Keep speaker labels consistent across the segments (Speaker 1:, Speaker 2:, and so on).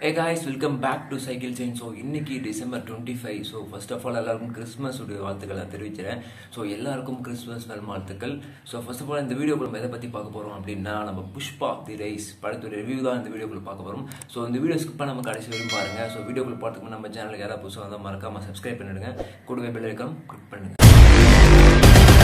Speaker 1: hey guys welcome back to cycle chain so இன்னைக்கு December twenty five so first of all எல்லாருக்கும் Christmas உடைய வாழ்த்துக்களை நான் தெரிவிக்கிறேன் ஸோ எல்லாருக்கும் கிறிஸ்மஸ் நல் வாழ்த்துக்கள் ஸோ ஃபர்ஸ்ட் ஆஃப் ஆல் இந்த வீடியோக்குள்ள நம்ம எதை பற்றி பார்க்க போகிறோம் அப்படின்னா நம்ம புஷ்பா தி ரைஸ் படத்துடைய ரிவ்யூ தான் இந்த வீடியோக்குள்ள பார்க்க போகிறோம் ஸோ இந்த வீடியோ ஸ்கிப் நம்ம கடைசி வரையும் பாருங்க ஸோ வீடியோக்குள்ள பார்த்துக்கு நம்ம சேனலுக்கு யாராவது புதுசாக வந்தால் மறக்காம சப்ஸ்கிரைப் பண்ணிடுங்க கூடவே பெல் ஐக்கான் கிளிக் பண்ணுங்க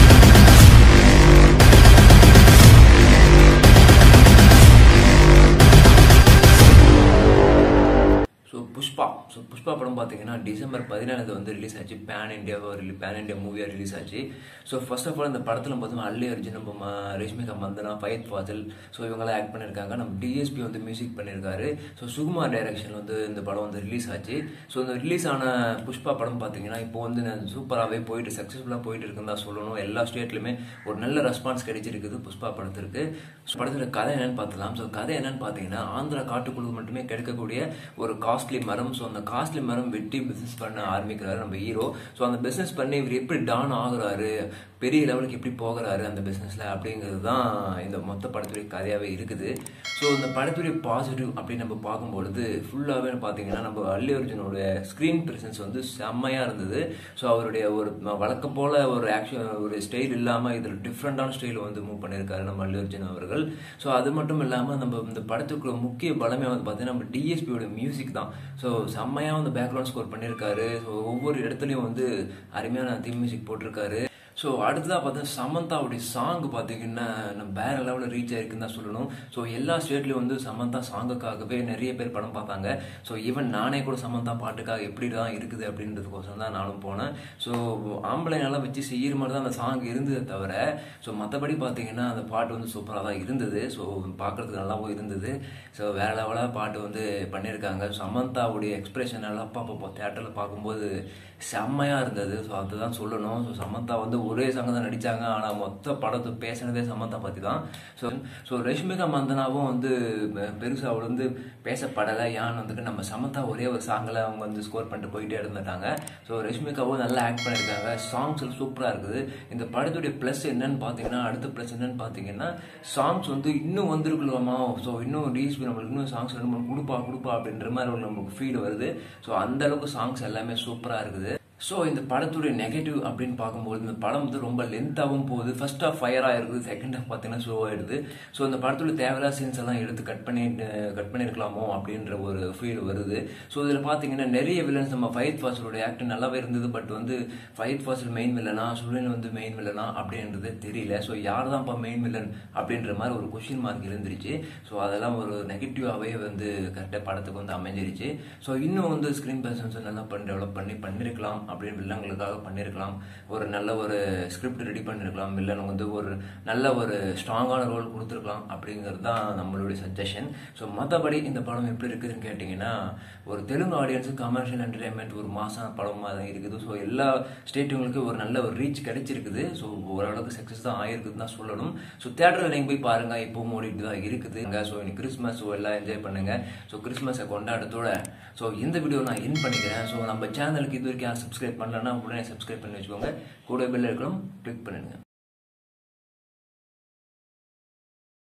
Speaker 1: ஸோ புஷ்பா ஸோ புஷ்பா படம் பார்த்தீங்கன்னா டிசம்பர் பதினேழு வந்து ரிலீஸ் ஆச்சு பேன் இண்டியாவாக ரிலீ பேன் இண்டியா மூவியாக ரிலீஸ் ஆச்சு ஸோ ஃபர்ஸ்ட் ஆஃப் ஆல் இந்த படத்தில் பார்த்தோம்னா அல்லி அர்ஜுன் நம்ம ம- ரேஷ்மிகா மந்தனா ஃபயத் ஃபாசில் ஸோ இவங்கெல்லாம் ஆக்ட் பண்ணியிருக்காங்க நம்ம டிஎஸ்பி வந்து மியூசிக் பண்ணியிருக்காரு ஸோ சுகுமார் டைரக்ஷன் வந்து இந்த படம் வந்து ரிலீஸ் ஆச்சு ஸோ இந்த ரிலீஸ் ஆன புஷ்பா படம் பார்த்தீங்கன்னா இப்போ வந்து சூப்பராகவே போயிட்டு சக்ஸஸ்ஃபுல்லாக போயிட்டு இருக்குன்னு தான் சொல்லணும் எல்லா ஸ்டேட்லையுமே ஒரு நல்ல ரெஸ்பான்ஸ் கிடைச்சிருக்குது புஷ்பா படத்திற்கு ஸோ படத்தில் கதை என்னன்னு பார்த்துலாம் ஸோ கதை என்னன்னு பார்த்தீங்கன்னா ஆந்திரா காட்டுக்குழு மட்டுமே கிடைக்கக்கூடிய ஒரு காஸ்ட்லி மரம் ஸோ அந்த காஸ்ட்லி மரம் வெட்டி பிஸ்னஸ் பண்ண ஆரம்பிக்கிறாரு நம்ம ஹீரோ ஸோ அந்த பிஸ்னஸ் பண்ணி இவர் எப்படி டான் ஆகுறாரு பெரிய லெவலுக்கு எப்படி போகிறாரு அந்த பிஸ்னஸில் அப்படிங்கிறது தான் இந்த மொத்த படத்துடைய கதையாகவே இருக்குது ஸோ இந்த படத்துடைய பாசிட்டிவ் அப்படின்னு நம்ம பார்க்கும்பொழுது ஃபுல்லாகவே பார்த்தீங்கன்னா நம்ம அல்லி அர்ஜுனோட ஸ்க்ரீன் ப்ரெசன்ஸ் வந்து செம்மையாக இருந்தது ஸோ அவருடைய ஒரு ம- வழக்கம் போல ஒரு ஆக்ஷன் ஒரு ஸ்டைல் இல்லாமல் இதில் டிஃப்ரெண்டான ஸ்டைல் வந்து மூவ் பண்ணியிருக்காரு நம்ம அல்லி அர்ஜுன் அவர்கள் ஸோ அது மட்டும் இல்லாமல் நம்ம இந்த படத்துக்குள்ள முக்கிய பலமே வந்து பார்த்தீங்கன்னா நம்ம டிஎஸ்பியோட மியூசிக் தான் ஸோ செம்மையாக வந்து பேக்ரவுண்ட் ஸ்கோர் பண்ணியிருக்காரு ஸோ ஒவ்வொரு இடத்துலையும் வந்து அருமையான தீம் மியூசிக் போட்டிருக்காரு ஸோ அடுத்ததாக பார்த்தா சமந்தாவுடைய சாங் பார்த்தீங்கன்னா நம்ம வேற லெவலில் ரீச் ஆயிருக்குன்னு தான் சொல்லணும் ஸோ எல்லா ஸ்டேட்லையும் வந்து சமந்தா சாங்குக்காகவே நிறைய பேர் படம் பார்த்தாங்க ஸோ ஈவன் நானே கூட சமந்தா பாட்டுக்காக எப்படி தான் இருக்குது அப்படின்றதுக்கோசரம் தான் நானும் போனேன் ஸோ ஆம்பளைங்கெல்லாம் வச்சு செய்கிற மாதிரி தான் அந்த சாங் இருந்ததே தவிர ஸோ மற்றபடி பார்த்தீங்கன்னா அந்த பாட்டு வந்து சூப்பராக தான் இருந்தது ஸோ பார்க்குறதுக்கு நல்லாவும் இருந்தது ஸோ வேற லெவலாக பாட்டு வந்து பண்ணியிருக்காங்க சமந்தாவுடைய எக்ஸ்பிரஷன் எல்லாம் அப்பா அப்போ தேட்டரில் பார்க்கும்போது செம்மையாக இருந்தது ஸோ அதுதான் சொல்லணும் ஸோ சமந்தா வந்து ஒரே சங்கம் தான் நடித்தாங்க ஆனால் மொத்த படத்தை பேசினதே சமந்தா பற்றி தான் ஸோ ஸோ ரஷ்மிகா மந்தனாவும் வந்து பெருசாக அவள் வந்து பேசப்படலை ஏன்னு வந்துட்டு நம்ம சமந்தா ஒரே ஒரு சாங்கில் அவங்க வந்து ஸ்கோர் பண்ணிட்டு போயிட்டே இருந்துட்டாங்க ஸோ ரஷ்மிகாவும் நல்லா ஆக்ட் பண்ணியிருக்காங்க சாங்ஸ் எல்லாம் சூப்பராக இருக்குது இந்த படத்துடைய ப்ளஸ் என்னன்னு பார்த்தீங்கன்னா அடுத்த ப்ளஸ் என்னன்னு பார்த்தீங்கன்னா சாங்ஸ் வந்து இன்னும் வந்திருக்கலாமா ஸோ இன்னும் டிஎஸ்பி நம்மளுக்கு இன்னும் சாங்ஸ் ரெண்டு மூணு கொடுப்பா கொடுப்பா அப்படின்ற மாதிரி ஒரு நமக்கு ஃபீல் வருது ஸோ அந்த அளவுக்கு சாங்ஸ் எல்லாமே சூப்பராக இருக்குது ஸோ இந்த படத்துடைய நெகட்டிவ் அப்படின்னு பார்க்கும்போது இந்த படம் வந்து ரொம்ப லென்த்தாகவும் போகுது ஃபர்ஸ்ட் ஆஃப் ஃபயராக இருக்குது செகண்ட் ஆஃப் பார்த்தீங்கன்னா ஸ்லோ ஆயிடுது ஸோ இந்த படத்துல தேவையில்லாத சீன்ஸ் எல்லாம் எடுத்து கட் பண்ணி கட் பண்ணியிருக்கலாமோ அப்படின்ற ஒரு ஃபீல் வருது ஸோ இதில் பார்த்தீங்கன்னா நிறைய வில்லன்ஸ் நம்ம ஃபைட் ஃபாசிலோட ஆக்ட் நல்லாவே இருந்தது பட் வந்து ஃபைட் ஃபாசில் மெயின் வில்லனா சுழின் வந்து மெயின் வில்லனா அப்படின்றது தெரியல ஸோ யார் தான்ப்பா மெயின் வில்லன் அப்படின்ற மாதிரி ஒரு கொஷின் மார்க் இருந்துருச்சு ஸோ அதெல்லாம் ஒரு நெகட்டிவாகவே வந்து கரெக்டாக படத்துக்கு வந்து அமைஞ்சிருச்சு ஸோ இன்னும் வந்து ஸ்க்ரீன் பர்சன்ஸ் நல்லா பண்ணி டெவலப் பண்ணி பண்ணியிருக்கலாம் அப்படின்னு வில்லங்களுக்காக பண்ணியிருக்கலாம் ஒரு நல்ல ஒரு ஸ்கிரிப்ட் ரெடி பண்ணியிருக்கலாம் வில்லனுக்கு வந்து ஒரு நல்ல ஒரு ஸ்ட்ராங்கான ரோல் கொடுத்துருக்கலாம் அப்படிங்கிறது தான் நம்மளுடைய சஜஷன் ஸோ மற்றபடி இந்த படம் எப்படி இருக்குதுன்னு கேட்டிங்கன்னா ஒரு தெலுங்கு ஆடியன்ஸுக்கு கமர்ஷியல் என்டர்டைன்மெண்ட் ஒரு மாசான படமாக தான் இருக்குது ஸோ எல்லா ஸ்டேட்டுங்களுக்கும் ஒரு நல்ல ஒரு ரீச் கிடைச்சிருக்குது ஸோ ஓரளவுக்கு சக்ஸஸ் தான் ஆயிருக்குதுன்னு தான் சொல்லணும் ஸோ தேட்டரில் நீங்கள் போய் பாருங்க இப்போ ஓடிட்டு தான் இருக்குது ஸோ இன்னைக்கு கிறிஸ்மஸ் ஸோ எல்லாம் என்ஜாய் பண்ணுங்க ஸோ கிறிஸ்மஸை கொண்டாடத்தோட ஸோ இந்த வீடியோ நான் என் பண்ணிக்கிறேன் ஸோ நம்ம சேனலுக்கு இது வரைக்கும் யாரும் சப்ஸ்கிரைப் பண்ணலன்னா உடனே சப்ஸ்கிரைப் பண்ணி வச்சுக்கோங்க கூட பெல் இருக்கணும் கிளிக் பண்ணுங்க